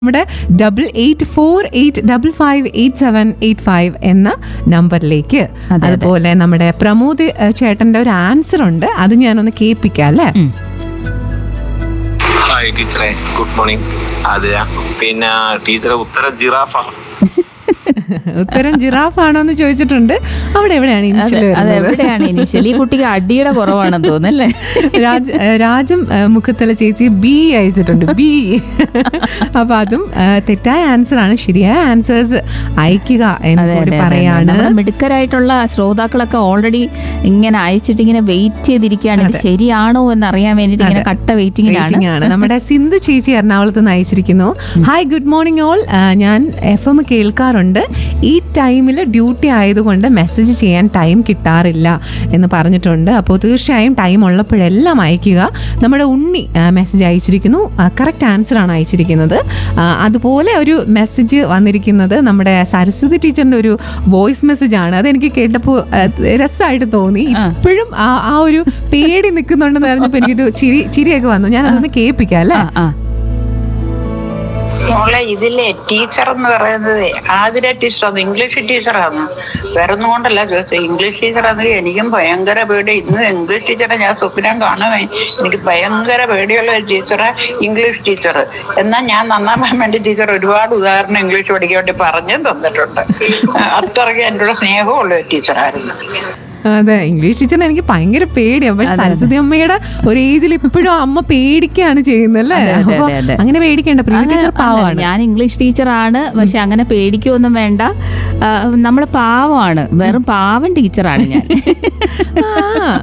നമ്മുടെ double eight four eight double five eight seven eight five എന്ന നമ്പറിലേക്ക് അതെ. അതുപോലെ നമ്മുടെ പ്രമോദ് ഏഹ്, ചേട്ടന്റെ ഒരു ആൻസർ ഉണ്ട് അത് ഞാനൊന്ന് കേൾപ്പിക്കാം അല്ലേ ഹായ് ടീച്ചറെ ഗുഡ് മോർണിംഗ് അതെയാ പിന്നെ ടീച്ചറെ ഉത്തരം ജിറാഫ ഉത്തരം ജിറാഫ് ആണോ എന്ന് ചോദിച്ചിട്ടുണ്ട് അവിടെ എവിടെയാണ് അതെ ഇനിഷ്യൽ അതെ എവിടെയാണ് ഇനിഷ്യൽ ഈ കുട്ടിക്ക് അടിയുടെ കുറവാണെന്ന് തോന്നുന്നല്ലേ രാജ ഏഹ്, രാജം ഏഹ്, മുഖത്തല ചേച്ചി ബി അയച്ചിട്ടുണ്ട് ബി അപ്പൊ അതും ഏഹ്, തെറ്റായ ആൻസർ ആണ് ശരിയായ ആൻസേഴ്സ് അയക്കുക എന്ന് അതെ കൂടി അതെ, അതെ പറയാണ് നമ്മുടെ മിടുക്കരായിട്ടുള്ള ശ്രോതാക്കളൊക്കെ ഓൾറെഡി ഇങ്ങനെ അയച്ചിട്ട് ഇങ്ങനെ വെയിറ്റ് ചെയ്തിരിക്കുകയാണ് ഇത് ശരിയാണോ എന്ന് അറിയാൻ വേണ്ടിട്ട് ഇങ്ങനെ കട്ട വെയിറ്റിംഗിലാണ് Waiting ആണ് നമ്മുടെ സിന്ധു ചേച്ചി എറണാകുളത്ത് നിന്ന് അയച്ചിരിക്കുന്നു ഹായ് ഗുഡ് മോർണിംഗ് ഓൾ ഞാൻ എഫ് എം കേൾക്കാറുണ്ട് ഈ ടൈമിൽ ഡ്യൂട്ടി ആയതുകൊണ്ട് മെസ്സേജ് ചെയ്യാൻ ടൈം കിട്ടാറില്ല എന്ന് പറഞ്ഞിട്ടുണ്ട് അപ്പോൾ തീർച്ചയായും ടൈം ഉള്ളപ്പോഴെല്ലാം അയക്കുക നമ്മുടെ ഉണ്ണി മെസ്സേജ് അയച്ചിരിക്കുന്നു കറക്റ്റ് ആൻസർ ആണ് അയച്ചിരിക്കുന്നത് ആ, അതുപോലെ ഒരു മെസ്സേജ് വന്നിരിക്കുന്നത് നമ്മുടെ സരസ്വതി ടീച്ചറിന്റെ ഒരു വോയിസ് മെസ്സേജ് ആണ് അതെനിക്ക് കേട്ടപ്പോൾ രസമായിട്ട് തോന്നി ഇപ്പോഴും ആ ആ ഒരു പേടി നിൽക്കുന്നുണ്ടെന്ന് പറഞ്ഞപ്പോൾ എനിക്കൊരു ചിരി ചിരിയൊക്കെ വന്നു ഞാൻ അതൊന്ന് കേൾപ്പിക്കാം അല്ലേ ആ ആ മോളെ ഇതിലെ ടീച്ചർ എന്ന് പറയുന്നത് ആതിര ടീച്ചറാണ് ഇംഗ്ലീഷ് ടീച്ചറാണ് വേറെ ഒന്നും കൊണ്ടല്ല ചോദിച്ചത് ഇംഗ്ലീഷ് ടീച്ചറാണെങ്കിൽ എനിക്കും ഭയങ്കര പേടി ഇന്ന് ഇംഗ്ലീഷ് ടീച്ചറെ ഞാൻ സ്വപ്നം കാണുമേ എനിക്ക് ഭയങ്കര പേടിയുള്ള ഒരു ടീച്ചറെ ഇംഗ്ലീഷ് ടീച്ചർ എന്നാൽ ഞാൻ നന്നാവാൻ വേണ്ടി ടീച്ചർ ഒരുപാട് ഉദാഹരണം ഇംഗ്ലീഷ് പഠിക്കാൻ വേണ്ടി പറഞ്ഞും തന്നിട്ടുണ്ട് അത്രയ്ക്ക് എന്നോട് സ്നേഹമുള്ള ഒരു ടീച്ചറായിരുന്നു അതെ ഇംഗ്ലീഷ് ടീച്ചറിനെ എനിക്ക് ഭയങ്കര പേടിയാണ് പക്ഷെ സരസ്വതി അമ്മയുടെ ഒരു ഏജിൽ ഇപ്പോഴും അമ്മ പേടിക്കുകയാണ് ചെയ്യുന്നത് അല്ലേ അതെ, അതെ, അപ്പൊ അതെ. അങ്ങനെ പേടിക്കേണ്ട പ്രിയ അങ്ങനെ ടീച്ചർ അല്ല, പാവമാണ് ഞാൻ ഇംഗ്ലീഷ് ടീച്ചറാണ് പക്ഷെ അങ്ങനെ പേടിക്കൊന്നും വേണ്ട നമ്മൾ പാവമാണ് വെറും പാവം ടീച്ചറാണ് ഞാൻ ആ.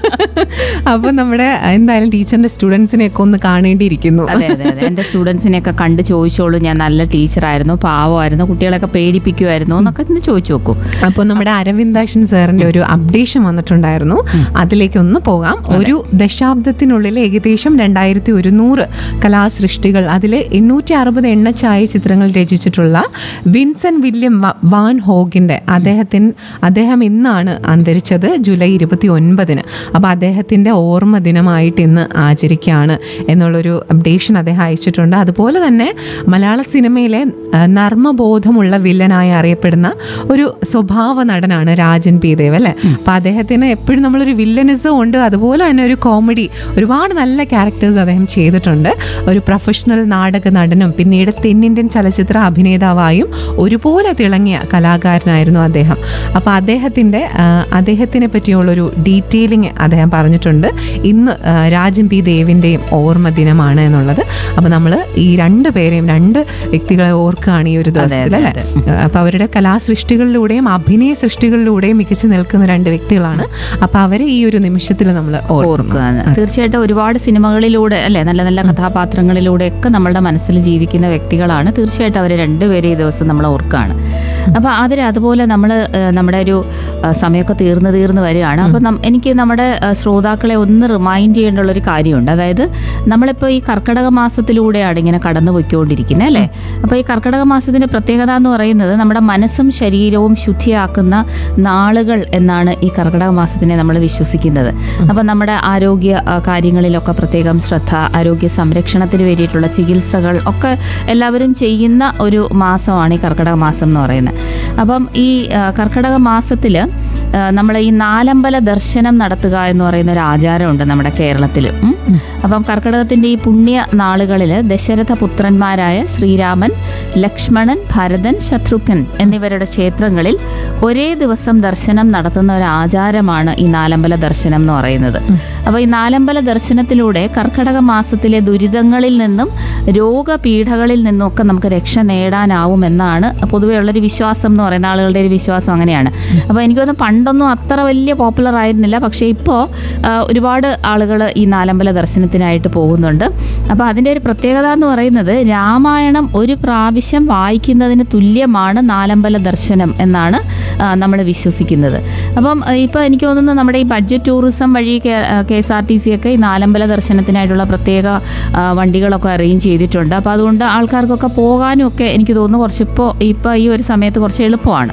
അപ്പൊ നമ്മുടെ എന്തായാലും ടീച്ചറിന്റെ സ്റ്റുഡൻസിനെ ഒക്കെ ഒന്ന് കാണേണ്ടിയിരിക്കുന്നു അതെ അതെ അതെ എന്റെ സ്റ്റുഡൻസിനെയൊക്കെ കണ്ട് ചോദിച്ചോളൂ ഞാൻ നല്ല ടീച്ചറായിരുന്നു പാവമായിരുന്നു കുട്ടികളെയൊക്കെ പേടിപ്പിക്കുമായിരുന്നു എന്നൊക്കെ ഒന്ന് ചോദിച്ചു നോക്കൂ അപ്പോൾ നമ്മുടെ അരവിന്ദാക്ഷൻ സാറിന്റെ ഒരു അപ്ഡേഷൻ വന്നിട്ടുണ്ടായിരുന്നു അതിലേക്ക് ഒന്ന് പോകാം ഒരു ദശാബ്ദത്തിനുള്ളിൽ ഏകദേശം രണ്ടായിരത്തി ഒരുന്നൂറ് കലാസൃഷ്ടികൾ അതിൽ എണ്ണൂറ്റി അറുപത് എണ്ണച്ചായ ചിത്രങ്ങൾ രചിച്ചിട്ടുള്ള വിൻസൻ വില്യം വ- വാൻ ഹോഗിന്റെ അദ്ദേഹത്തിന് അദ്ദേഹം ഇന്നാണ് അന്തരിച്ചത് ജൂലൈ ഇരുപത്തി ഒൻപതിന് അപ്പോൾ അദ്ദേഹത്തിന്റെ ഓർമ്മ ദിനമായിട്ട് ഇന്ന് ആചരിക്കുകയാണ് എന്നുള്ളൊരു അപ്ഡേഷൻ അദ്ദേഹം അയച്ചിട്ടുണ്ട് അതുപോലെ തന്നെ മലയാള സിനിമയിലെ ആ, നർമ്മബോധമുള്ള വില്ലനായി അറിയപ്പെടുന്ന ഒരു സ്വഭാവ നടനാണ് രാജൻ പി ദേവ് അല്ലേ അപ്പൊ അദ്ദേഹത്തിന് എപ്പോഴും നമ്മളൊരു വില്ലനിസം ഉണ്ട് അതുപോലെ തന്നെ ഒരു കോമഡി ഒരുപാട് നല്ല ക്യാരക്ടേഴ്സ് അദ്ദേഹം ചെയ്തിട്ടുണ്ട് ഒരു പ്രൊഫഷണൽ നാടക നടനും പിന്നീട് തെന്നിന്ത്യൻ ചലച്ചിത്ര അഭിനേതാവായും ഒരുപോലെ തിളങ്ങിയ കലാകാരനായിരുന്നു അദ്ദേഹം അപ്പൊ അദ്ദേഹത്തിന്റെ ആ, അദ്ദേഹത്തിനെ പറ്റിയുള്ളൊരു ഡീറ്റെയിലിംഗ് അദ്ദേഹം പറഞ്ഞിട്ടുണ്ട് ഇന്ന് ആ, രാജൻ പി ദേവിന്റെയും ഓർമ്മ ദിനമാണ് എന്നുള്ളത് അപ്പൊ നമ്മൾ ഈ രണ്ട് പേരെയും രണ്ട് വ്യക്തികളെ ഓർക്കുകയാണ് ഈ ഒരു ദിവസത്തിൽ അല്ലേ അപ്പൊ അവരുടെ കലാസൃഷ്ടികളിലൂടെയും അഭിനയ സൃഷ്ടികളിലൂടെയും മികച്ചു നിൽക്കുന്ന രണ്ട് വ്യക്തികളാണ് അപ്പൊ അവരെ ഈ ഒരു നിമിഷത്തിൽ നമ്മൾ ഓർക്കുക ഓർക്കുകയാണ് തീർച്ചയായിട്ടും ഒരുപാട് സിനിമകളിലൂടെ അല്ലെ നല്ല നല്ല കഥാപാത്രങ്ങളിലൂടെ ഒക്കെ നമ്മളുടെ മനസ്സിൽ ജീവിക്കുന്ന വ്യക്തികളാണ് തീർച്ചയായിട്ടും അവരെ രണ്ടുപേരെ ഈ ദിവസം നമ്മൾ ഓർക്കുകയാണ് അപ്പൊ അതിൽ അതുപോലെ നമ്മൾ നമ്മുടെ ഒരു ആ, സമയമൊക്കെ തീർന്നു തീർന്നു വരികയാണ് അപ്പൊ നം- എനിക്ക് നമ്മുടെ ആ, ശ്രോതാക്കളെ ഒന്ന് റിമൈൻഡ് ചെയ്യേണ്ടുള്ള ഒരു കാര്യമുണ്ട് അതായത് നമ്മളിപ്പോൾ ഈ കർക്കടക മാസത്തിലൂടെയാണ് ഇങ്ങനെ കടന്നു പോയിക്കൊണ്ടിരിക്കുന്നത് അല്ലേ അപ്പോൾ ഈ കർക്കടക മാസത്തിന്റെ പ്രത്യേകത എന്ന് പറയുന്നത് നമ്മുടെ മനസ്സും ശരീരവും ശുദ്ധിയാക്കുന്ന നാളുകൾ എന്നാണ് ഈ കർക്കടക മാസത്തിനെ നമ്മൾ വിശ്വസിക്കുന്നത് അപ്പം നമ്മുടെ ആരോഗ്യ ആ, കാര്യങ്ങളിലൊക്കെ പ്രത്യേകം ശ്രദ്ധ ആരോഗ്യ സംരക്ഷണത്തിന് വേണ്ടിയിട്ടുള്ള ചികിത്സകൾ ഒക്കെ എല്ലാവരും ചെയ്യുന്ന ഒരു മാസമാണ് ഈ കർക്കടക മാസം എന്ന് പറയുന്നത് അപ്പം ഈ ആ, കർക്കടക മാസത്തിൽ നമ്മൾ ഈ നാലമ്പല ദർശനം നടത്തുക എന്ന് പറയുന്ന ഒരു ആചാരമുണ്ട് നമ്മുടെ കേരളത്തിൽ അപ്പം കർക്കടകത്തിന്റെ ഈ പുണ്യ നാളുകളിൽ ദശരഥ പുത്രന്മാരായ ശ്രീരാമൻ ലക്ഷ്മണൻ ഭരതൻ ശത്രുഘ്നൻ എന്നിവരുടെ ക്ഷേത്രങ്ങളിൽ ഒരേ ദിവസം ദർശനം നടത്തുന്ന ഒരു ആചാരമാണ് ഈ നാലമ്പല ദർശനം എന്ന് പറയുന്നത് അപ്പോൾ ഈ നാലമ്പല ദർശനത്തിലൂടെ കർക്കടക മാസത്തിലെ ദുരിതങ്ങളിൽ നിന്നും രോഗപീഠകളിൽ നിന്നും ഒക്കെ നമുക്ക് രക്ഷ നേടാനാവുമെന്നാണ് പൊതുവെ ഉള്ളൊരു വിശ്വാസം എന്ന് പറയുന്ന ആളുകളുടെ ഒരു വിശ്വാസം അങ്ങനെയാണ് അപ്പോൾ എനിക്ക് തോന്നുന്നു പണ്ടൊന്നും അത്ര വലിയ പോപ്പുലർ ആയിരുന്നില്ല പക്ഷേ ഇപ്പോൾ ഒരുപാട് ആളുകൾ ഈ നാലമ്പല ദർശനത്തിനായിട്ട് പോകുന്നുണ്ട് അപ്പോൾ അതിൻ്റെ ഒരു പ്രത്യേകത എന്ന് പറയുന്നത് രാമായണം ഒരു പ്രാവശ്യം വായിക്കുന്നതിന് തുല്യമാണ് നാലമ്പല ദർശനം എന്നാണ് നമ്മൾ വിശ്വസിക്കുന്നത് അപ്പം ഇപ്പോൾ എനിക്ക് തോന്നുന്നു നമ്മുടെ ഈ ബഡ്ജറ്റ് ടൂറിസം വഴി K S R T C ഒക്കെ ഈ നാലമ്പല ദർശനത്തിനായിട്ടുള്ള പ്രത്യേക ആ, വണ്ടികളൊക്കെ അറേഞ്ച് ചെയ്തിട്ടുണ്ട് അപ്പോൾ അതുകൊണ്ട് ആൾക്കാർക്കൊക്കെ പോകാനും ഒക്കെ എനിക്ക് തോന്നുന്നു കുറച്ച് ഇപ്പോൾ ഇപ്പോൾ ഈ ഒരു സമയത്ത് കുറച്ച് എളുപ്പമാണ്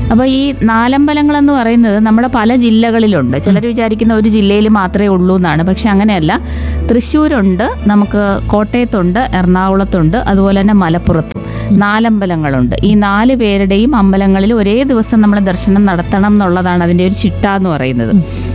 അപ്പോൾ ഈ നാലമ്പലങ്ങൾ എന്ന് പറയുന്നത് നമ്മുടെ പല ജില്ലകളിലുണ്ട് ചിലർ വിചാരിക്കുന്ന ഒരു ജില്ലയിൽ മാത്രമേ ഉള്ളൂ എന്നാണ് പക്ഷെ അങ്ങനെയല്ല തൃശ്ശൂരുണ്ട് നമുക്ക് കോട്ടയത്തുണ്ട് എറണാകുളത്തുണ്ട് അതുപോലെ തന്നെ മലപ്പുറത്തും നാലമ്പലങ്ങളുണ്ട് ഈ നാല് പേരുടെയും അമ്പലങ്ങളിൽ ഒരേ ദിവസം നമ്മൾ ദർശനം നടത്തണം എന്നുള്ളതാണ് അതിൻ്റെ ഒരു ചിട്ട എന്ന് പറയുന്നത്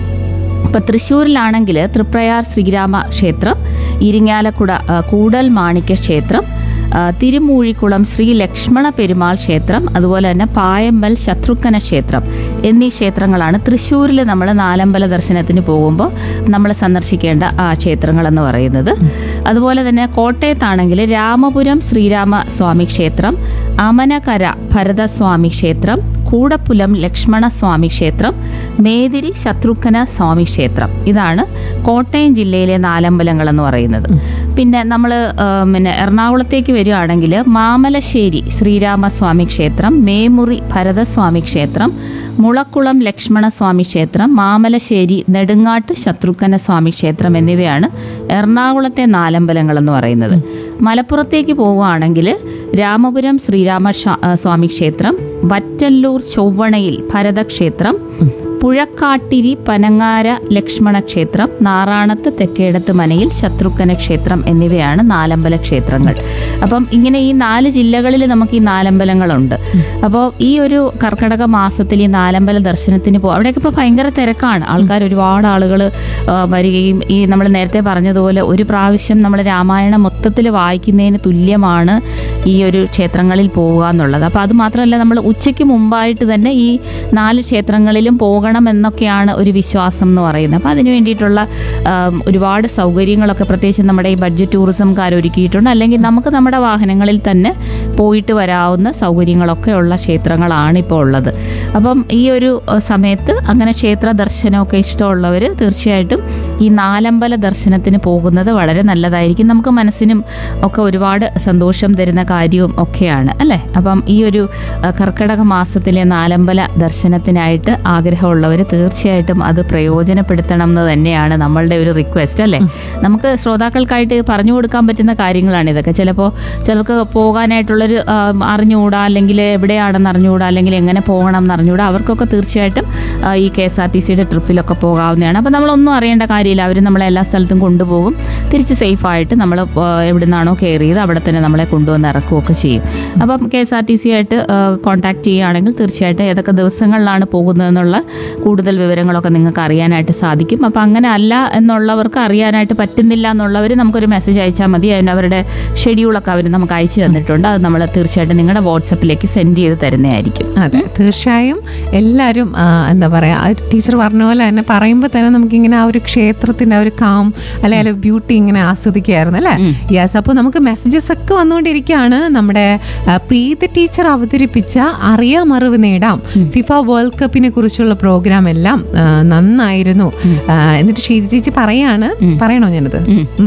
ഇപ്പം തൃശ്ശൂരിലാണെങ്കിൽ തൃപ്രയാർ ശ്രീരാമ ക്ഷേത്രം ഇരിങ്ങാലക്കുട ആ, കൂടൽ മാണിക്യ ക്ഷേത്രം ആ, തിരുമൂഴിക്കുളം ശ്രീ ലക്ഷ്മണ പെരുമാൾ ക്ഷേത്രം അതുപോലെ തന്നെ പായമ്പൽ ശത്രുഘ്ന ക്ഷേത്രം എന്നീ ക്ഷേത്രങ്ങളാണ് തൃശ്ശൂരിൽ നമ്മൾ നാലമ്പല ദർശനത്തിന് പോകുമ്പോൾ നമ്മൾ സന്ദർശിക്കേണ്ട ആ ക്ഷേത്രങ്ങളെന്ന് പറയുന്നത് അതുപോലെ തന്നെ കോട്ടയത്താണെങ്കിൽ രാമപുരം ശ്രീരാമ സ്വാമി ക്ഷേത്രം അമനകര ഭരതസ്വാമി ക്ഷേത്രം കൂടപ്പുലം ലക്ഷ്മണസ്വാമി ക്ഷേത്രം മേതിരി ശത്രുഘ്ന സ്വാമി ക്ഷേത്രം ഇതാണ് കോട്ടയം ജില്ലയിലെ നാലമ്പലങ്ങൾ എന്ന് പറയുന്നത് പിന്നെ നമ്മൾ പിന്നെ എറണാകുളത്തേക്ക് വരികയാണെങ്കിൽ മാമലശ്ശേരി ശ്രീരാമസ്വാമി ക്ഷേത്രം മേമുറി ഭരതസ്വാമി ക്ഷേത്രം മുളക്കുളം ലക്ഷ്മണസ്വാമി ക്ഷേത്രം മാമലശ്ശേരി നെടുങ്ങാട്ട് ശത്രുഘ്ന സ്വാമി ക്ഷേത്രം എന്നിവയാണ് എറണാകുളത്തെ നാലമ്പലങ്ങൾ എന്ന് പറയുന്നത് മലപ്പുറത്തേക്ക് പോവുകയാണെങ്കിൽ രാമപുരം ശ്രീരാമ ക്ഷ- ആ, സ്വാമി ക്ഷേത്രം വറ്റല്ലൂർ ചൊവ്വണയിൽ ഭരതക്ഷേത്രം പുഴക്കാട്ടിരി പനങ്ങാര ലക്ഷ്മണ ക്ഷേത്രം നാറാണത്ത് തെക്കേടത്ത് മനയിൽ ശത്രുഘ്ന ക്ഷേത്രം എന്നിവയാണ് നാലമ്പല ക്ഷേത്രങ്ങൾ അപ്പം ഇങ്ങനെ ഈ നാല് ജില്ലകളിൽ നമുക്ക് ഈ നാലമ്പലങ്ങളുണ്ട് അപ്പോൾ ഈ ഒരു കർക്കടക മാസത്തിൽ ഈ നാലമ്പല ദർശനത്തിന് പോകും അവിടെയൊക്കെ ഇപ്പോൾ ഭയങ്കര തിരക്കാണ് ആൾക്കാർ ഒരുപാട് ആളുകൾ വരികയും ഈ നമ്മൾ നേരത്തെ പറഞ്ഞതുപോലെ ഒരു പ്രാവശ്യം നമ്മൾ രാമായണം മൊത്തത്തിൽ വായിക്കുന്നതിന് തുല്യമാണ് ഈ ഒരു ക്ഷേത്രങ്ങളിൽ പോവുക എന്നുള്ളത് അപ്പോൾ അത് മാത്രമല്ല നമ്മൾ ഉച്ചയ്ക്ക് മുമ്പായിട്ട് തന്നെ ഈ നാല് ക്ഷേത്രങ്ങളിലും പോകണം എന്നൊക്കെയാണ് ഒരു വിശ്വാസം എന്ന് പറയുന്നത് അപ്പോൾ അതിന് വേണ്ടിയിട്ടുള്ള ആം, ഒരുപാട് സൗകര്യങ്ങളൊക്കെ പ്രത്യേകിച്ച് നമ്മുടെ ഈ ബഡ്ജറ്റ് ടൂറിസംകാർ ഒരുക്കിയിട്ടുണ്ട് അല്ലെങ്കിൽ നമുക്ക് നമ്മുടെ വാഹനങ്ങളിൽ തന്നെ പോയിട്ട് വരാവുന്ന സൗകര്യങ്ങളൊക്കെ ഉള്ള ക്ഷേത്രങ്ങളാണ് ഇപ്പോൾ ഉള്ളത് അപ്പം ഈ ഒരു അഹ്, സമയത്ത് അങ്ങനെ ക്ഷേത്ര ദർശനമൊക്കെ ഇഷ്ടമുള്ളവർ തീർച്ചയായിട്ടും ഈ നാലമ്പല ദർശനത്തിന് പോകുന്നത് വളരെ നല്ലതായിരിക്കും നമുക്ക് മനസ്സിനും ഒക്കെ ഒരുപാട് സന്തോഷം തരുന്ന കാര്യവും ഒക്കെയാണ് അല്ലേ അപ്പം ഈ ഒരു അഹ്, കർക്കിടക മാസത്തിലെ നാലമ്പല ദർശനത്തിനായിട്ട് ആഗ്രഹമുള്ളവർ തീർച്ചയായിട്ടും അത് പ്രയോജനപ്പെടുത്തണം എന്ന് തന്നെയാണ് നമ്മളുടെ ഒരു റിക്വസ്റ്റ് അല്ലേ നമുക്ക് ശ്രോതാക്കൾക്കായിട്ട് പറഞ്ഞു കൊടുക്കാൻ പറ്റുന്ന കാര്യങ്ങളാണ് ഇതൊക്കെ ചിലപ്പോൾ ചിലർക്ക് പോകാനായിട്ടുള്ളൊരു ആ, അറിഞ്ഞുകൂടാ അല്ലെങ്കിൽ എവിടെയാണെന്ന് അറിഞ്ഞുകൂടാ അല്ലെങ്കിൽ എങ്ങനെ പോകണം എന്ന് അറിഞ്ഞുകൂടാ അവർക്കൊക്കെ തീർച്ചയായിട്ടും ആ, ഈ കെ എസ് ആർ ടി സിയുടെ ട്രിപ്പിലൊക്കെ പോകാവുന്നതാണ് അപ്പോൾ നമ്മളൊന്നും അറിയേണ്ട കാര്യമില്ല അവർ നമ്മളെ എല്ലാ സ്ഥലത്തും കൊണ്ടുപോകും തിരിച്ച് സേഫായിട്ട് നമ്മൾ എവിടെ നിന്നാണോ കയറിയത് അവിടെ തന്നെ നമ്മളെ കൊണ്ടുവന്ന് ഇറക്കുകയൊക്കെ ചെയ്യും അപ്പം K S R T C ആയിട്ട് കോൺടാക്ട് ചെയ്യുകയാണെങ്കിൽ തീർച്ചയായിട്ടും ഏതൊക്കെ ദിവസങ്ങളിലാണ് പോകുന്നതെന്നുള്ള കൂടുതൽ വിവരങ്ങളൊക്കെ നിങ്ങൾക്ക് അറിയാനായിട്ട് സാധിക്കും അപ്പം അങ്ങനെ അല്ല എന്നുള്ളവർക്ക് അറിയാനായിട്ട് പറ്റുന്നില്ല എന്നുള്ളവർ നമുക്കൊരു മെസ്സേജ് അയച്ചാൽ മതി അതിന് അവരുടെ ഷെഡ്യൂളൊക്കെ അവർ നമുക്ക് അയച്ചു തന്നിട്ടുണ്ട് അത് നമ്മൾ തീർച്ചയായിട്ടും നിങ്ങളുടെ വാട്സപ്പിലേക്ക് സെൻഡ് ചെയ്ത് തരുന്നതായിരിക്കും അതെ തീർച്ചയായും എല്ലാവരും ആ, എന്താ പറയുക ടീച്ചർ പറഞ്ഞ പോലെ തന്നെ പറയുമ്പോൾ തന്നെ നമുക്കിങ്ങനെ ആ ഒരു ക്ഷേത്രത്തിന്റെ ആ ഒരു കാം അല്ലെങ്കിൽ ബ്യൂട്ടി ഇങ്ങനെ ആസ്വദിക്കുകയായിരുന്നു അല്ലേ യെസ് അപ്പോൾ നമുക്ക് മെസ്സേജസ് ഒക്കെ വന്നുകൊണ്ടിരിക്കുകയാണ് നമ്മുടെ ആ, പ്രീതി ടീച്ചർ അവതരിപ്പിച്ച അറിയാം അറിവ് നേടാം ഫിഫ വേൾഡ് കപ്പിനെ കുറിച്ചുള്ള പ്രോഗ്രാം എല്ലാം ആ, നന്നായിരുന്നു ആ, എന്നിട്ട് ഷീജി ചേച്ചി പറയാണ് പറയണോ ഞാനത്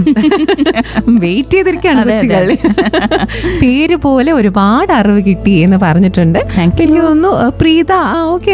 വെയിറ്റ് ചെയ്തിരിക്കുകയാണ് അതെ, അതെ. കൊച്ചുകൾ പേര് പോലെ ഒരുപാട് അറിവ് കിട്ടി എന്ന് പറഞ്ഞിട്ടുണ്ട് Thank you. എനിക്ക് തോന്നുന്നു ആ, പ്രീത ഓക്കെ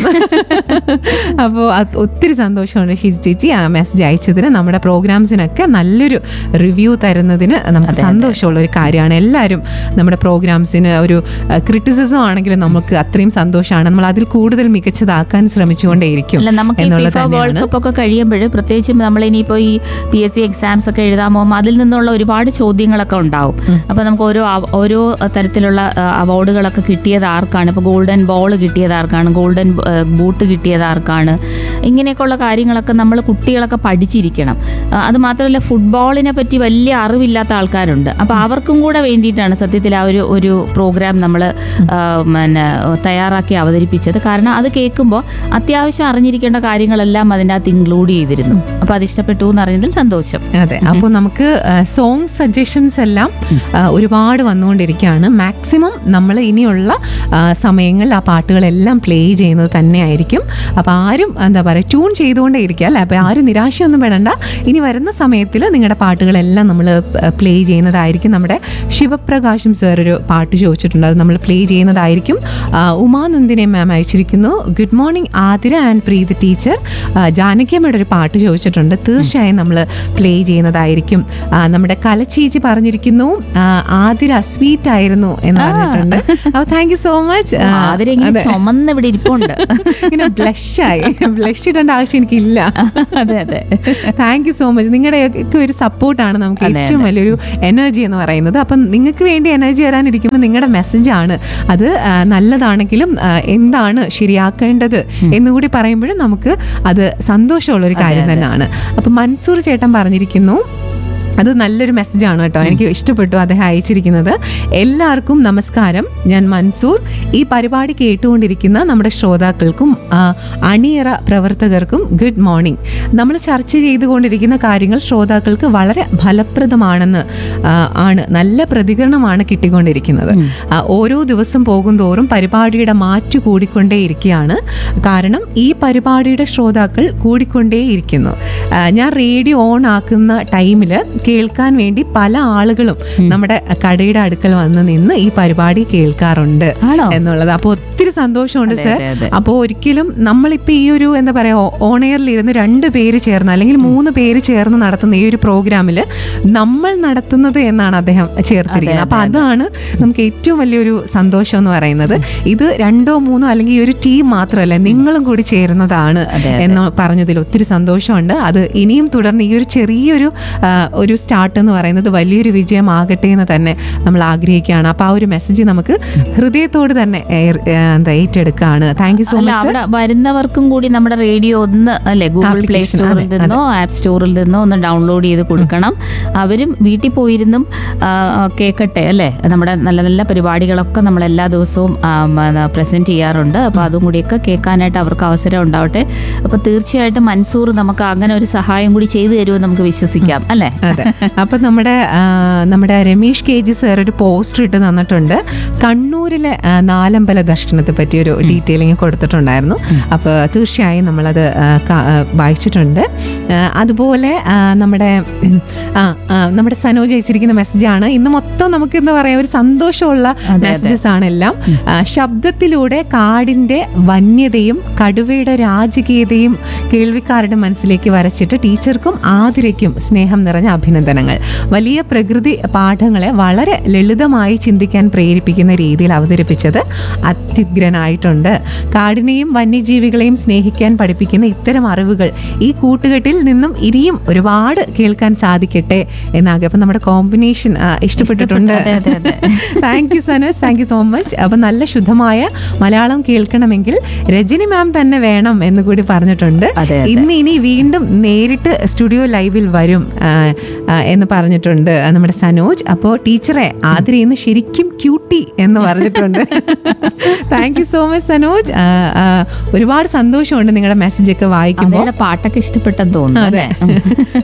അപ്പോൾ ഒത്തിരി സന്തോഷമുണ്ട് ഷിജി ചേച്ചി ആ മെസ്സേജ് അയച്ചതിന് നമ്മുടെ പ്രോഗ്രാംസിനൊക്കെ നല്ലൊരു റിവ്യൂ തരുന്നതിന് നമുക്ക് സന്തോഷമുള്ള ഒരു കാര്യമാണ് എല്ലാവരും നമ്മുടെ പ്രോഗ്രാംസിന് ഒരു ക്രിറ്റിസിസം ആണെങ്കിലും നമുക്ക് അത്രയും സന്തോഷമാണ് നമ്മൾ അതിൽ കൂടുതൽ മികച്ചതാക്കാൻ ശ്രമിച്ചുകൊണ്ടേയിരിക്കും അല്ല നമുക്ക് ഈ എന്നുള്ളത് ഫിഫ വേൾഡ് തന്നെയാണ് കപ്പ് ഒക്കെ കഴിയുമ്പോൾ പ്രത്യേകിച്ചും നമ്മൾ ഇനിയിപ്പോൾ ഈ പി എസ് സി എക്സാംസ് ഒക്കെ എഴുതാൻ പോകുമ്പോൾ അതിൽ നിന്നുള്ള ഒരുപാട് ചോദ്യങ്ങളൊക്കെ ഉണ്ടാവും അപ്പോൾ നമുക്ക് ഓരോ അവ- ഓരോ തരത്തിലുള്ള അവാർഡുകളൊക്കെ കിട്ടിയത് ആർക്കാണ് ഇപ്പോൾ ഗോൾഡൻ ബോൾ കിട്ടിയത് ആർക്കാണ് ഗോൾഡൻ ബൂട്ട് കിട്ടിയത് ആർക്കാണ് ഇങ്ങനെയൊക്കെയുള്ള കാര്യങ്ങളൊക്കെ നമ്മൾ കുട്ടികളൊക്കെ പഠിച്ചിരിക്കണം ആ, അത് മാത്രമല്ല ഫുട്ബോളിനെ പറ്റി വലിയ അറിവില്ലാത്ത ആൾക്കാരുണ്ട് അപ്പോൾ അവർക്കും കൂടെ വേണ്ടിയിട്ടാണ് സത്യത്തിൽ ആ ഒരു ഒരു പ്രോഗ്രാം നമ്മൾ പിന്നെ തയ്യാറാക്കി അവതരിപ്പിച്ചത് കാരണം അത് കേൾക്കുമ്പോൾ അത്യാവശ്യം അറിഞ്ഞിരിക്കേണ്ട കാര്യങ്ങളെല്ലാം അതിനകത്ത് ഇൻക്ലൂഡ് ചെയ്തിരുന്നു അപ്പോൾ അത് ഇഷ്ടപ്പെട്ടു എന്ന് അറിഞ്ഞതിൽ സന്തോഷം അതെ അപ്പോൾ നമുക്ക് സോങ് സജഷൻസ് എല്ലാം ആ, ഒരുപാട് വന്നുകൊണ്ടിരിക്കുകയാണ് മാക്സിമം നമ്മൾ ഇനിയുള്ള ആ, സമയങ്ങളിൽ ആ പാട്ടുകളെല്ലാം പ്ലേ ചെയ്യുന്നത് തന്നെയായിരിക്കും അപ്പോൾ ആരും എന്താ പറയുക ട്യൂൺ ചെയ്തുകൊണ്ടേ ഇരിക്കുക അല്ലേ അപ്പോൾ ആരും നിരാശയൊന്നും വേണ്ട ഇനി വരുന്ന സമയത്തിൽ നിങ്ങളുടെ പാട്ടുകളെല്ലാം നമ്മൾ പ്ലേ ചെയ്യുന്നതായിരിക്കും നമ്മുടെ ശിവപ്രകാശം സാർ ഒരു പാട്ട് ചോദിച്ചിട്ടുണ്ട് അത് നമ്മൾ പ്ലേ ചെയ്യുന്നതായിരിക്കും ആ, ഉമാനന്ദിനെ മാം അയച്ചിരിക്കുന്നു good morning Athira and Preethi teacher ജാനകിയമ്മയുടെ ഒരു പാട്ട് ചോദിച്ചിട്ടുണ്ട് തീർച്ചയായും നമ്മൾ പ്ലേ ചെയ്യുന്നതായിരിക്കും ആ, നമ്മുടെ കലച്ചേച്ചി പറഞ്ഞിരിക്കുന്നു ആ, ആതിര സ്വീറ്റ് സ്വീറ്റ് ആയിരുന്നു എന്ന് പറഞ്ഞിട്ടുണ്ട് അപ്പൊ thank you so much Athira ഇങ്ങനെ ചുമന്ന് ഇവിടെ ഇരിപ്പുണ്ട് ഇങ്ങനെ ബ്ലഷ് ആയി ബ്ലഷ് ഇടേണ്ട ആവശ്യം എനിക്കില്ല അതെ അതെ താങ്ക് യു സോ മച്ച് നിങ്ങളുടെ ഒക്കെ ഒരു സപ്പോർട്ടാണ് നമുക്ക് അതെ, ഏറ്റവും വലിയൊരു എനർജി എന്ന് പറയുന്നത് അപ്പം നിങ്ങൾക്ക് വേണ്ടി എനർജി തരാനിരിക്കുമ്പോൾ നിങ്ങളുടെ മെസ്സേജാണ് അത് ആ, നല്ലതാണെങ്കിലും ആ, എന്താണ് ശരിയാക്കേണ്ടത് എന്നുകൂടി പറയുമ്പോഴും നമുക്ക് അത് സന്തോഷമുള്ള ഒരു കാര്യം തന്നെയാണ് അപ്പം മൻസൂർ ചേട്ടൻ പറഞ്ഞിരിക്കുന്നു അത് നല്ലൊരു മെസ്സേജാണ് കേട്ടോ എനിക്ക് ഇഷ്ടപ്പെട്ടു അദ്ദേഹം അയച്ചിരിക്കുന്നത് എല്ലാവർക്കും നമസ്കാരം ഞാൻ മൻസൂർ ഈ പരിപാടി കേട്ടുകൊണ്ടിരിക്കുന്ന നമ്മുടെ ശ്രോതാക്കൾക്കും ആ, അണിയറ പ്രവർത്തകർക്കും ഗുഡ് മോർണിംഗ് നമ്മൾ ചർച്ച ചെയ്തുകൊണ്ടിരിക്കുന്ന കാര്യങ്ങൾ ശ്രോതാക്കൾക്ക് വളരെ ഫലപ്രദമാണെന്ന് ആ, ആണ് നല്ല പ്രതികരണമാണ് കിട്ടിക്കൊണ്ടിരിക്കുന്നത് ആ, ഓരോ ദിവസം പോകുന്തോറും പരിപാടിയുടെ മാറ്റു കൂടിക്കൊണ്ടേയിരിക്കുകയാണ് കാരണം ഈ പരിപാടിയുടെ ശ്രോതാക്കൾ കൂടിക്കൊണ്ടേയിരിക്കുന്നു ആ, ഞാൻ റേഡിയോ ഓൺ ആക്കുന്ന ടൈമിൽ കേൾക്കാൻ വേണ്ടി പല ആളുകളും നമ്മുടെ കടയുടെ അടുക്കൽ വന്ന് നിന്ന് ഈ പരിപാടി കേൾക്കാറുണ്ട് ആണോ? എന്നുള്ളത് അപ്പോൾ ഒത്തിരി സന്തോഷമുണ്ട് അതെ, സർ അതെ, അതെ. അപ്പോൾ ഒരിക്കലും നമ്മളിപ്പോൾ ഈ ഒരു എന്താ പറയുക ഓണെയറിൽ ഇരുന്ന് രണ്ട് പേര് ചേർന്ന് അല്ലെങ്കിൽ മൂന്ന് പേര് ചേർന്ന് നടത്തുന്ന ഈ ഒരു പ്രോഗ്രാമിൽ നമ്മൾ നടത്തുന്നത് എന്നാണ് അദ്ദേഹം ചേർത്തിരിക്കുന്നത് അപ്പോൾ അതാണ് നമുക്ക് ഏറ്റവും വലിയൊരു സന്തോഷം എന്ന് പറയുന്നത് ഇത് രണ്ടോ മൂന്നോ അല്ലെങ്കിൽ ഈ ഒരു ടീം മാത്രമല്ല നിങ്ങളും കൂടി ചേരുന്നതാണ് അതെ, എന്ന് പറഞ്ഞതിൽ ഒത്തിരി സന്തോഷമുണ്ട് അത് ഇനിയും തുടർന്ന് ഈ ഒരു ചെറിയൊരു ആ, ഒരു സ്റ്റാർട്ട് എന്ന് പറയുന്നത് വലിയൊരു വിജയമാകട്ടെ എന്ന് തന്നെ നമ്മൾ ആഗ്രഹിക്കുകയാണ് അപ്പോൾ ആ ഒരു മെസ്സേജ് നമുക്ക് ഹൃദയത്തോട് തന്നെ എയർ- ഏ, എന്താ ഏറ്റെടുക്കുകയാണ് താങ്ക് യു സോ അല്ല മച്ച് അവിടെ വരുന്നവർക്കും കൂടി നമ്മുടെ റേഡിയോ ഒന്ന് അല്ലെ ഗൂഗിൾ പ്ലേ Application, സ്റ്റോറിൽ അതെ, നിന്നോ ആപ്പ് സ്റ്റോറിൽ നിന്നോ ഒന്ന് ഡൗൺലോഡ് ചെയ്ത് കൊടുക്കണം അവരും വീട്ടിൽ പോയിരുന്നും ആ, ആ, കേൾക്കട്ടെ അല്ലെ നമ്മുടെ നല്ല നല്ല പരിപാടികളൊക്കെ നമ്മൾ എല്ലാ ദിവസവും പ്രസന്റ് ചെയ്യാറുണ്ട് അപ്പൊ അതും കൂടിയൊക്കെ കേൾക്കാനായിട്ട് അവർക്ക് അവസരം ഉണ്ടാവട്ടെ അപ്പൊ തീർച്ചയായിട്ടും മൻസൂർ നമുക്ക് അങ്ങനെ ഒരു സഹായം കൂടി ചെയ്തു തരുമെന്ന് നമുക്ക് വിശ്വസിക്കാം അല്ലെ അതെ അപ്പൊ നമ്മുടെ ആ, നമ്മുടെ രമേഷ് കെ ജി സാർ ഒരു പോസ്റ്റർ ഇട്ട് തന്നിട്ടുണ്ട് കണ്ണൂരിലെ ആ, നാലമ്പല ദർശനത്തെ പറ്റി ഒരു ഡീറ്റെയിലിംഗ് കൊടുത്തിട്ടുണ്ടായിരുന്നു അപ്പോൾ തീർച്ചയായും നമ്മളത് ആ, ക- ആ, വായിച്ചിട്ടുണ്ട് ആ, അതുപോലെ ആ, നമ്മുടെ ഉം, ആ ആ, നമ്മുടെ സനോജ് അയച്ചിരിക്കുന്ന മെസ്സേജാണ് ഇന്ന് മൊത്തം നമുക്ക് എന്താ പറയാ ഒരു സന്തോഷമുള്ള അതെ. മെസ്സേജസ് ആണ് എല്ലാം ആ, ശബ്ദത്തിലൂടെ കാടിന്റെ വന്യതയും കടുവയുടെ രാജകീയതയും കേൾവിക്കാരുടെ മനസ്സിലേക്ക് വരച്ചിട്ട് ടീച്ചർക്കും ആതിരയ്ക്കും സ്നേഹം നിറഞ്ഞ അഭിനന്ദനങ്ങൾ വലിയ പ്രകൃതി പാഠങ്ങളെ വളരെ ലളിതമായി ചിന്തിക്കാൻ പ്രേരിപ്പിക്കുന്ന രീതിയിൽ അവതരിപ്പിച്ചത് അത്യുഗ്രനായിട്ടുണ്ട് കാടിനെയും വന്യജീവികളെയും സ്നേഹിക്കാൻ പഠിപ്പിക്കുന്ന ഇത്തരം അറിവുകൾ ഈ കൂട്ടുകെട്ടിൽ നിന്നും ഇനിയും ഒരുപാട് കേൾക്കാൻ സാധിക്കട്ടെ എന്നാകെ അപ്പം നമ്മുടെ കോമ്പിനേഷൻ ഇഷ്ടപ്പെട്ടിട്ടുണ്ട് അതെ, അതെ, അതെ. Thank you Sanoj thank you so much അപ്പം നല്ല ശുദ്ധമായ മലയാളം കേൾക്കണമെങ്കിൽ രജനി മാം തന്നെ വേണം എന്ന് കൂടി പറഞ്ഞിട്ടുണ്ട് അതെ, അതെ. ഇന്ന് ഇനി വീണ്ടും നേരിട്ട് സ്റ്റുഡിയോ ലൈവിൽ വരും ആ, ആ, എന്ന് പറഞ്ഞിട്ടുണ്ട് നമ്മുടെ സനോജ് അപ്പോൾ ടീച്ചറെ ആതിര ഇന്ന് ശരിക്കും ക്യൂട്ടി എന്ന് പറഞ്ഞിട്ടുണ്ട് thank you so much Sanoj ആ, ആ, ഒരുപാട് സന്തോഷമുണ്ട് നിങ്ങളുടെ മെസ്സേജ് ഒക്കെ വായിക്കുമ്പോൾ അവരുടെ പാട്ടൊക്കെ ഇഷ്ടപ്പെട്ടെന്ന് തോന്നുന്നു അതെ അല്ലേ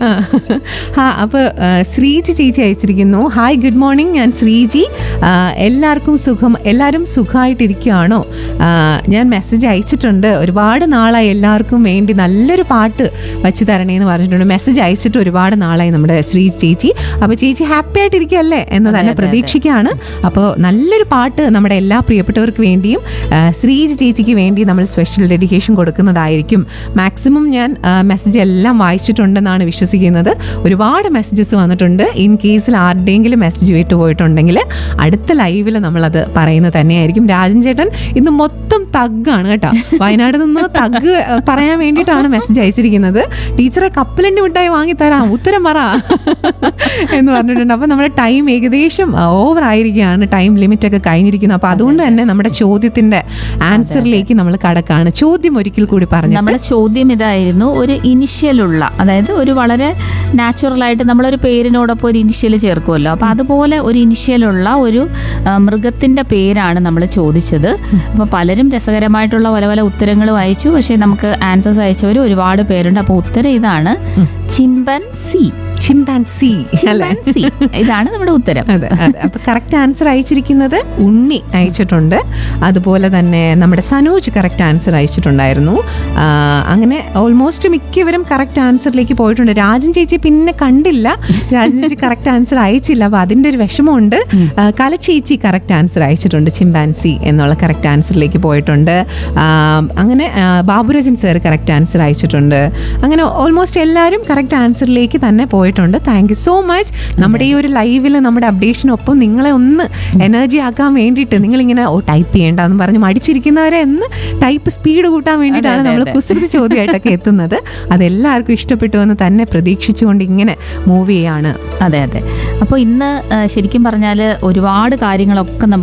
ഹാ അപ്പൊ ആ, ശ്രീജി ചേച്ചി അയച്ചിരിക്കുന്നു ഹായ് ഗുഡ് മോർണിംഗ് ഞാൻ ശ്രീജി ആ, എല്ലാവർക്കും സുഖം എല്ലാവരും സുഖമായിട്ടിരിക്കുകയാണോ ആ, ഞാൻ മെസ്സേജ് അയച്ചിട്ടുണ്ട് ഒരുപാട് നാളായി എല്ലാവർക്കും വേണ്ടി നല്ലൊരു പാട്ട് വച്ച് തരണേ എന്ന് പറഞ്ഞിട്ടുണ്ട് മെസ്സേജ് അയച്ചിട്ട് ഒരുപാട് നാളായി നമ്മുടെ ശ്രീ ചേച്ചി അപ്പോൾ ചേച്ചി ഹാപ്പി ആയിട്ടിരിക്കുകയല്ലേ എന്ന് തന്നെ പ്രതീക്ഷിക്കുകയാണ് അപ്പോൾ നല്ലൊരു പാട്ട് നമ്മുടെ എല്ലാ പ്രിയപ്പെട്ടവർക്ക് വേണ്ടിയും ആ, ശ്രീജി ചേച്ചിക്ക് വേണ്ടി നമ്മൾ സ്പെഷ്യൽ ഡെഡിക്കേഷൻ കൊടുക്കുന്നതായിരിക്കും മാക്സിമം ഞാൻ മെസ്സേജ് എല്ലാം വായിച്ചിട്ടുണ്ടെന്നാണ് വിശ്വസിക്കുന്നത് ഒരുപാട് മെസ്സേജസ് വന്നിട്ടുണ്ട് ഇൻ കേസിൽ ആരുടെയെങ്കിലും മെസ്സേജ് വിട്ടുപോയിട്ടുണ്ടെങ്കിൽ അടുത്ത ലൈവിൽ നമ്മളത് പറയുന്നത് തന്നെയായിരിക്കും രാജൻ ചേട്ടൻ ഇന്ന് മൊത്തം തഗ്ഗാണ് കേട്ടോ വയനാട് നിന്ന് തഗ് പറയാൻ വേണ്ടിയിട്ടാണ് മെസ്സേജ് അയച്ചിരിക്കുന്നത് ടീച്ചറെ കപ്പലണ്ടി മിഠായി വാങ്ങിത്തരാം ഉത്തരം പറ എന്ന് പറഞ്ഞിട്ടുണ്ട് അപ്പോൾ നമ്മുടെ ടൈം ഏകദേശം ഓവർ ആയിരിക്കുകയാണ് ടൈം ലിമിറ്റ് ഒക്കെ കഴിഞ്ഞിരിക്കുന്നു അപ്പോൾ അതുകൊണ്ട് തന്നെ നമ്മുടെ ചോദ്യത്തിന്റെ ആൻസറിലേക്ക് നമ്മൾ കടക്കാണ് ചോദ്യം ഒരിക്കൽ കൂടി പറഞ്ഞു നമ്മുടെ ചോദ്യം ഇതായിരുന്നു ഒരു ഇനിഷ്യലുള്ള അതായത് ഒരു വളരെ നാച്ചുറൽ ആയിട്ട് നമ്മളൊരു പേരിനോടൊപ്പം ഒരു ഇനിഷ്യൽ ചേർക്കുമല്ലോ അപ്പൊ അതുപോലെ ഒരു ഇനിഷ്യലുള്ള ഒരു ആ, മൃഗത്തിന്റെ പേരാണ് നമ്മൾ ചോദിച്ചത് അപ്പൊ പലരും രസകരമായിട്ടുള്ള പല പല ഉത്തരങ്ങളും അയച്ചു പക്ഷെ നമുക്ക് ആൻസേഴ്സ് അയച്ചവർ ഒരുപാട് പേരുണ്ട് അപ്പൊ ഉത്തരം ഇതാണ് ചിമ്പൻ സി ചിമ്പാൻസി അല്ലേ ചിമ്പൻസി ഇതാണ് നമ്മുടെ ഉത്തരം അതെ അതെ അപ്പൊ കറക്റ്റ് ആൻസർ അയച്ചിരിക്കുന്നത് ഉണ്ണി അയച്ചിട്ടുണ്ട് അതുപോലെ തന്നെ നമ്മുടെ സനോജ് കറക്റ്റ് ആൻസർ അയച്ചിട്ടുണ്ടായിരുന്നു ആ, അങ്ങനെ ഓൾമോസ്റ്റ് മിക്കവരും കറക്റ്റ് ആൻസറിലേക്ക് പോയിട്ടുണ്ട് രാജൻ ചേച്ചി പിന്നെ കണ്ടില്ല രാജൻ ചേച്ചി കറക്റ്റ് ആൻസർ അയച്ചില്ല അപ്പൊ അതിന്റെ ഒരു വിഷമമുണ്ട് ആ, കലച്ചേച്ചി കറക്റ്റ് ആൻസർ അയച്ചിട്ടുണ്ട് ചിമ്പാൻസി എന്നുള്ള കറക്റ്റ് ആൻസറിലേക്ക് പോയിട്ടുണ്ട് ആ, അങ്ങനെ ആ, ബാബുരാജൻ സാർ കറക്റ്റ് ആൻസർ അയച്ചിട്ടുണ്ട് അങ്ങനെ ഓൾമോസ്റ്റ് എല്ലാവരും കറക്റ്റ് ആൻസറിലേക്ക് തന്നെ പോയിട്ടുണ്ട് ഇഷ്ടപ്പെട്ടിട്ടുണ്ട് താങ്ക് യു സോ മച്ച് നമ്മുടെ ഈ ഒരു ലൈവിൽ നമ്മുടെ അപ്ഡേഷനൊപ്പം നിങ്ങളെ ഒന്ന് എനർജി ആക്കാൻ വേണ്ടിയിട്ട് നിങ്ങളിങ്ങനെ ഓ ടൈപ്പ് ചെയ്യേണ്ടെന്ന് പറഞ്ഞ് മടിച്ചിരിക്കുന്നവരെ ഒന്ന് ടൈപ്പ് സ്പീഡ് കൂട്ടാൻ വേണ്ടിയിട്ടാണ് അതെ, നമ്മൾ അതെ. കുസൃതി ചോദ്യമായിട്ടൊക്കെ എത്തുന്നത് അതെല്ലാവർക്കും ഇഷ്ടപ്പെട്ടു എന്ന് തന്നെ പ്രതീക്ഷിച്ചുകൊണ്ട് ഇങ്ങനെ മൂവ് ചെയ്യാണ് അതെ അതെ അപ്പോൾ ഇന്ന് ആ, ശരിക്കും പറഞ്ഞാൽ ഒരുപാട് കാര്യങ്ങളൊക്കെ നമുക്ക്